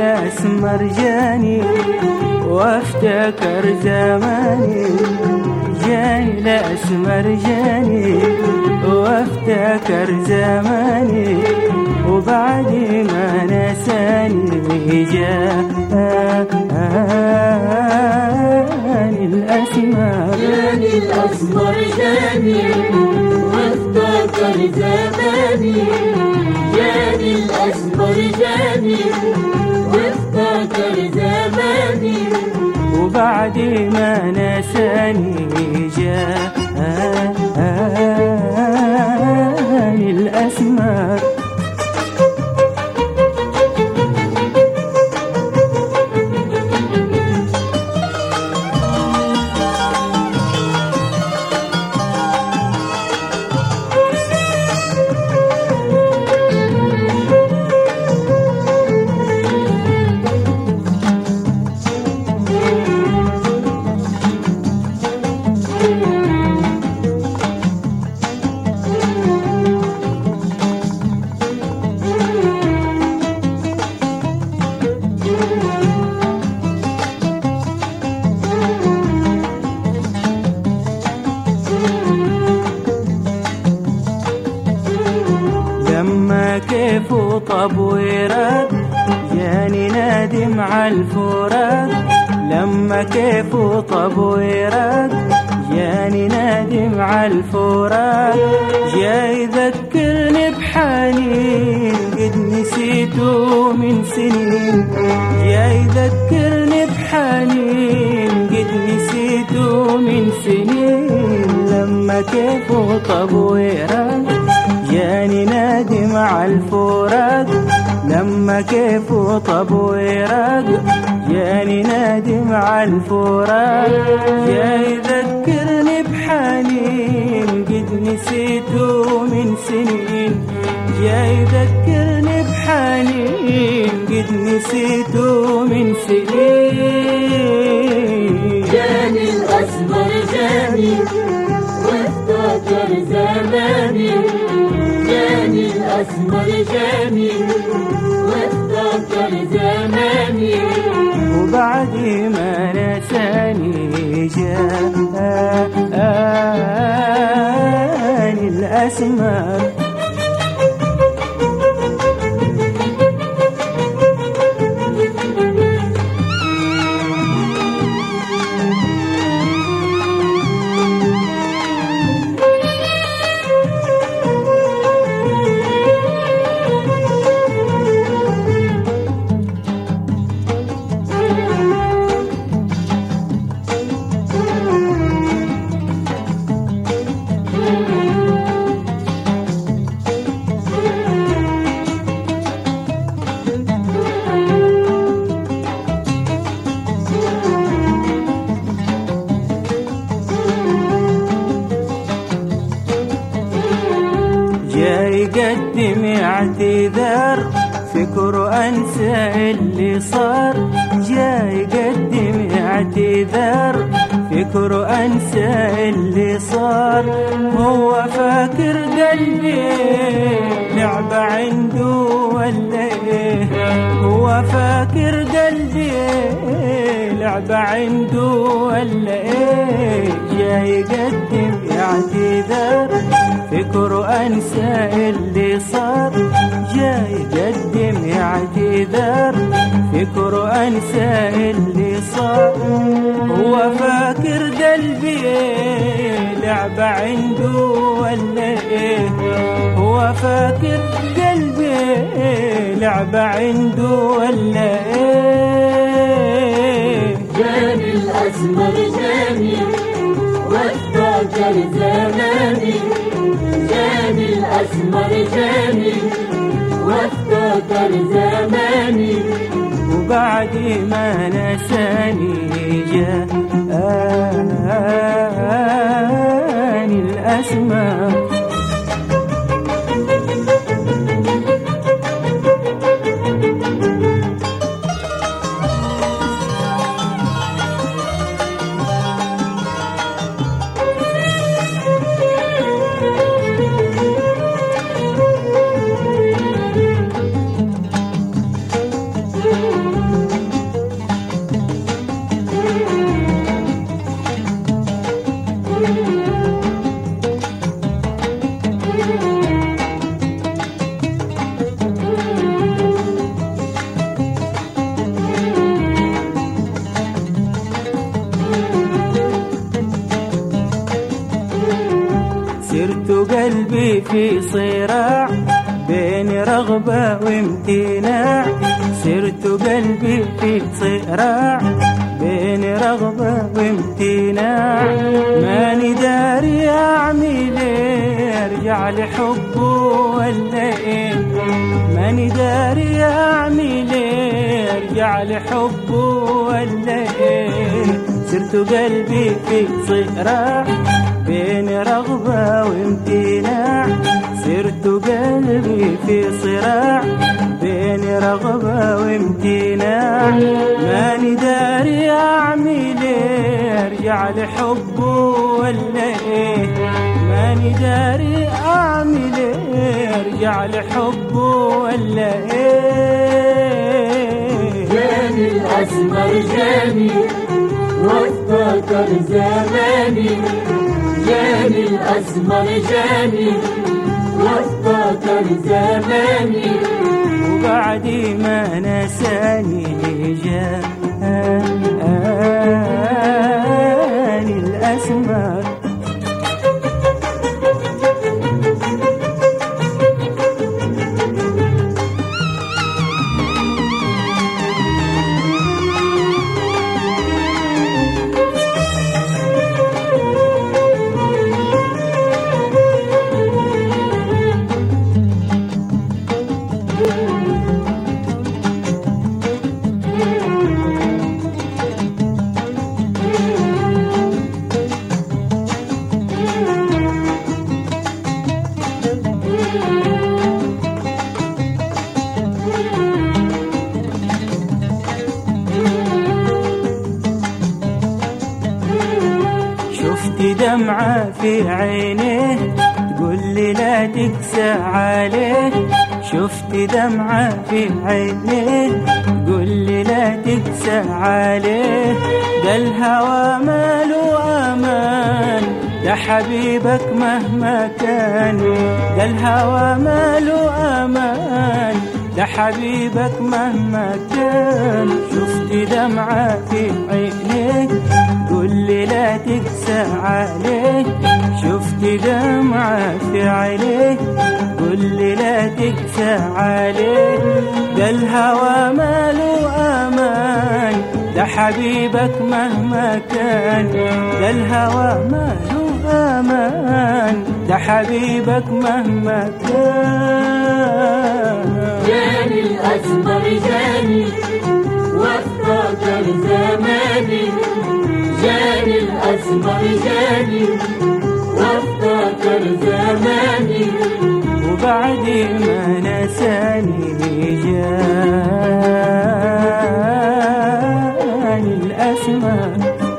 الأسمر جاني وافتكر زماني جاني الأسمر جاني وافتكر زماني وبعد ما نساني جاني الأسمر جاني الأسمر جاني وافتكر زماني جاني الأسمر جاني وافتكر زماني وبعد ما نساني جاني الأسمر لما كيف وطب ورد جاني نادم على الفراق لما كيف وطب ورد جاني نادم على الفراق جاي يذكرني بحنين قد نسيته من سنين جاي يذكرني بحنين قد نسيته من سنين لما كيف وطب ورد جاني نادي مع الفراق لما كيف وطب ورق جاني نادي مع الفراق جاي يذكرني بحنين قد نسيته من سنين جاي يذكرني بحنين قد نسيته من سنين جاني الأسمر جاني وافتكر زماني جاني الأسمر جاني وافتكر زماني وبعد ما نساني جاني الأسمر جاي يقدم اعتذار فكر انسى اللي صار جاي يقدم اعتذار فكر انسى اللي صار هو فاكر قلبي لعبة عنده ولا ايه هو فاكر قلبي لعبة عنده ولا ايه جاي يقدم اعتذار فكر انسى اللي صار جاي يقدم اعتذار فكر انسى اللي صار هو فاكر قلبي لعبة عنده ولا ايه هو فاكر قلبي لعبة عنده ولا ايه جاني الأسمر جاني وافتكر زماني جاني الأسمر جاني وافتكر زماني وبعد ما نساني جاني الأسماء سرت قلبي في صراع بين رغبة وامتناع سرت قلبي في صراع بين رغبة وامتناع ماني داري أعمل إيه ارجع لحبه ولا ايه ماني داري أعمل إيه ارجع لحبه ولا ايه سرت قلبي في صراع بين رغبة وامتناع سرت قلبي في صراع بين رغبة وامتناع ماني داري أعمل إيه ارجع لحبه ولا ايه ماني داري أعمل إيه ارجع لحبه ولا ايه جاني الأسمر جاني وافتكر زماني جاني الأسمر جاني وافتكر زماني وبعد ما نساني جاني الأسمر شفت دمعة في عينيه تقول لي لا تقسى عليه شفت دمعة في عينيه تقول لي لا تقسى عليه ده الهوى ماله أمان ده حبيبك مهما كان ده الهوى ماله أمان ده حبيبك مهما كان شفت دمعة في عينيك قول لي لا تقسى عليه شفت دمعة في عينيك قول لي لا تقسى عليه ده الهوى ماله أمان ده حبيبك مهما كان ده الهوى ماله أمان ده حبيبك مهما كان جاني الأسمر جاني وافتكر زماني جاني الأسمر جاني وافتكر زماني وبعد ما نساني جاني الأسمر